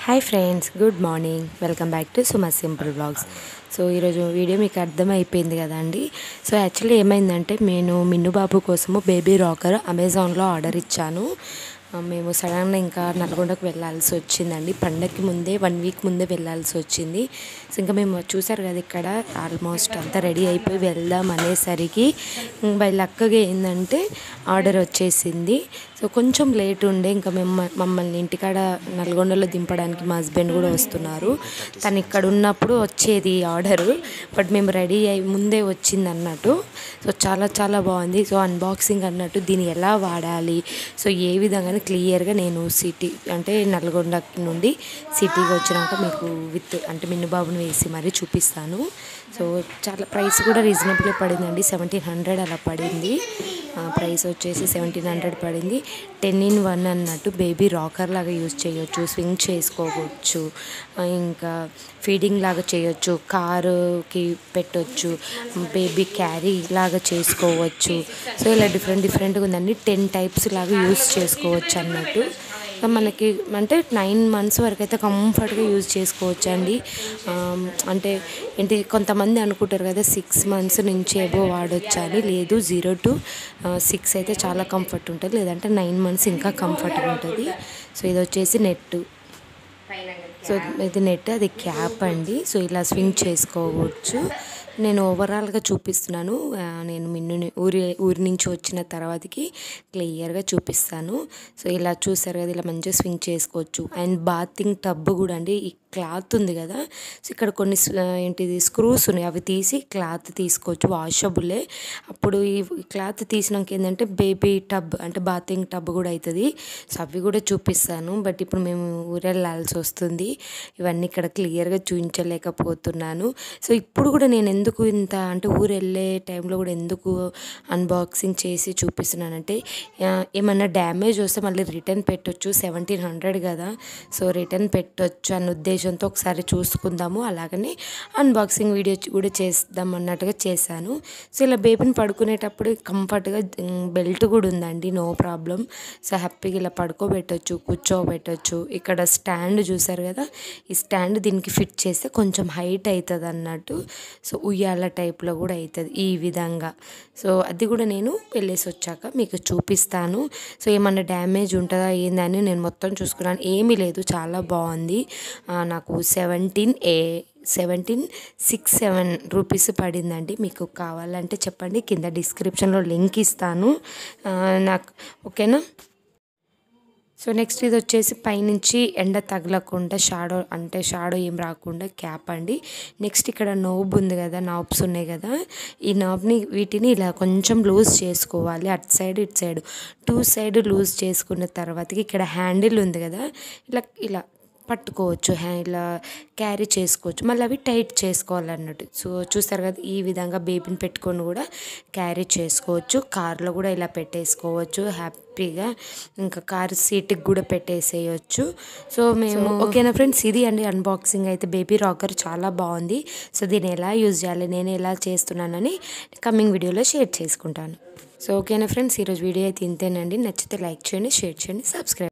hi friends good morning welcome back to Suma simple blogs so ఈరోజు video మీకు అర్థమైపోయింది కదండి సో యాక్చువల్లీ ఏమైందంటే నేను మిన్ను బాబు కోసము బేబీ రాకర్ అమెజాన్లో ఆర్డర్ ఇచ్చాను ఆ, మేము సడన్గా ఇంకా నల్గొండకు వెళ్ళాల్సి వచ్చిందండి పండగకి ముందే వన్ వీక్ ముందే వెళ్ళాల్సి వచ్చింది సో ఇంకా మేము చూసారు కదా ఇక్కడ ఆల్మోస్ట్ అంతా రెడీ అయిపోయి వెళ్దాం అనేసరికి బై లక్కగా ఏంటంటే ఆర్డర్ వచ్చేసింది సో కొంచెం లేట్ ఉండే ఇంకా మేము మమ్మల్ని ఇంటికాడ నల్గొండలో దింపడానికి మా హస్బెండ్ కూడా వస్తున్నారు తను ఇక్కడ ఉన్నప్పుడు వచ్చేది ఆర్డర్ బట్ మేము రెడీ అయి ముందే వచ్చింది అన్నట్టు సో చాలా చాలా బాగుంది సో అన్బాక్సింగ్ అన్నట్టు దీన్ని ఎలా వాడాలి సో ఏ విధంగా క్లియర్గా నేను సిటీ అంటే నల్గొండ నుండి సిటీకి వచ్చినాక మీకు విత్ అంటే మిన్ను బాబుని వేసి మరీ చూపిస్తాను సో చాలా ప్రైస్ కూడా రీజనబుల్గా పడిందండి సెవెంటీన్ హండ్రెడ్ అలా పడింది ప్రైస్ వచ్చేసి సెవెంటీన్ హండ్రెడ్ పడింది టెన్ ఇన్ వన్ అన్నట్టు బేబీ రాకర్ లాగా యూజ్ చేయొచ్చు స్వింగ్ చేసుకోవచ్చు ఆ, ఇంకా ఫీడింగ్ లాగా చేయొచ్చు కారుకి పెట్టొచ్చు బేబీ క్యారీ లాగా చేసుకోవచ్చు సో ఇలా డిఫరెంట్ డిఫరెంట్గా ఉందండి టెన్ టైప్స్ లాగా యూజ్ చేసుకోవచ్చు అన్నట్టు ఇంకా మనకి అంటే నైన్ మంత్స్ వరకు అయితే కంఫర్ట్గా యూజ్ చేసుకోవచ్చు అండి ఆమ్, అంటే ఏంటి కొంతమంది అనుకుంటారు కదా సిక్స్ మంత్స్ నుంచి ఏవో వాడొచ్చు అని లేదు జీరో టు సిక్స్ అయితే చాలా కంఫర్ట్ ఉంటుంది లేదంటే నైన్ మంత్స్ ఇంకా కంఫర్ట్గా ఉంటుంది సో ఇది వచ్చేసి నెట్ సో ఇది నెట్ అది క్యాప్ అండి సో ఇలా స్వింగ్ చేసుకోవచ్చు నేను ఓవరాల్గా చూపిస్తున్నాను ఆ, నేను మిన్ను ఊరి ఊరి నుంచి వచ్చిన తర్వాతకి క్లియర్గా చూపిస్తాను సో ఇలా చూసారు కదా ఇలా మంచిగా స్వింగ్ చేసుకోవచ్చు అండ్ బాతింగ్ టబ్ కూడా అండి ఈ క్లాత్ ఉంది కదా సో ఇక్కడ కొన్ని స్- ఏంటిది స్క్రూస్ ఉన్నాయి అవి తీసి క్లాత్ తీసుకోవచ్చు వాషబులే అప్పుడు ఈ క్లాత్ తీసినాక ఏంటంటే బేబీ టబ్ అంటే బాతింగ్ టబ్ కూడా అవుతుంది సో అవి కూడా చూపిస్తాను బట్ ఇప్పుడు మేము ఊరెళ్ళాల్సి వస్తుంది ఇవన్నీ ఇక్కడ క్లియర్గా చూపించలేకపోతున్నాను సో ఇప్పుడు కూడా నేను ఎందుకు ఇంత అంటే ఊరు వెళ్ళే టైంలో కూడా ఎందుకు అన్బాక్సింగ్ చేసి చూపిస్తున్నానంటే ఆ, ఏమన్నా డ్యామేజ్ వస్తే మళ్ళీ రిటర్న్ పెట్టొచ్చు సెవెంటీన్ హండ్రెడ్ కదా సో రిటర్న్ పెట్టొచ్చు అన్న ఉద్దేశంతో ఒకసారి చూసుకుందాము అలాగనే అన్బాక్సింగ్ వీడియో కూడా చేద్దాం అన్నట్టుగా చేశాను సో ఇలా బేబీని పడుకునేటప్పుడు కంఫర్ట్గా బెల్ట్ కూడా ఉందండి నో ప్రాబ్లం సో హ్యాపీగా ఇలా పడుకోబెట్టొచ్చు కూర్చోబెట్టొచ్చు ఇక్కడ స్టాండ్ చూసారు కదా ఈ స్టాండ్ దీనికి ఫిట్ చేస్తే కొంచెం హైట్ అవుతుంది అన్నట్టు సో ఉయ్యాల టైప్లో కూడా అవుతుంది ఈ విధంగా సో అది కూడా నేను వెళ్ళేసి వచ్చాక మీకు చూపిస్తాను సో ఏమన్నా డ్యామేజ్ ఉంటుందా ఏందని నేను మొత్తం చూసుకున్నాను ఏమీ లేదు చాలా బాగుంది ఆ, నాకు సెవెంటీన్ ఏ సెవెంటీన్ సిక్స్ సెవెన్ రూపీస్ పడిందండి మీకు కావాలంటే చెప్పండి కింద డిస్క్రిప్షన్లో లింక్ ఇస్తాను ఆ, నాకు ఓకేనా సో నెక్స్ట్ ఇది వచ్చేసి పైనుంచి ఎండ తగలకుండా షాడో అంటే షాడో ఏం రాకుండా క్యాప్ అండి నెక్స్ట్ ఇక్కడ నోబ్ ఉంది కదా నాబ్స్ ఉన్నాయి కదా ఈ నాబ్ని వీటిని ఇలా కొంచెం లూజ్ చేసుకోవాలి అటు సైడ్ ఇటు సైడ్ టూ సైడ్ లూజ్ చేసుకున్న తర్వాతకి ఇక్కడ హ్యాండిల్ ఉంది కదా ఇలా ఇలా పట్టుకోవచ్చు హ్యా ఇలా క్యారీ చేసుకోవచ్చు మళ్ళీ అవి టైట్ చేసుకోవాలన్నట్టు సో చూస్తారు కదా ఈ విధంగా బేబీని పెట్టుకొని కూడా క్యారీ చేసుకోవచ్చు కార్లో కూడా ఇలా పెట్టేసుకోవచ్చు హ్యాపీగా ఇంకా కార్ సీట్కి కూడా పెట్టేసేయచ్చు సో మేము ఓకేనా ఫ్రెండ్స్ ఇది అండి అన్బాక్సింగ్ అయితే బేబీ రాకర్ చాలా బాగుంది సో దీన్ని ఎలా యూజ్ చేయాలి నేను ఎలా చేస్తున్నానని కమింగ్ వీడియోలో షేర్ చేసుకుంటాను సో ఓకేనా ఫ్రెండ్స్ ఈరోజు వీడియో అయితే ఇంతేనండి నచ్చితే లైక్ చేయండి షేర్ చేయండి సబ్స్క్రైబ్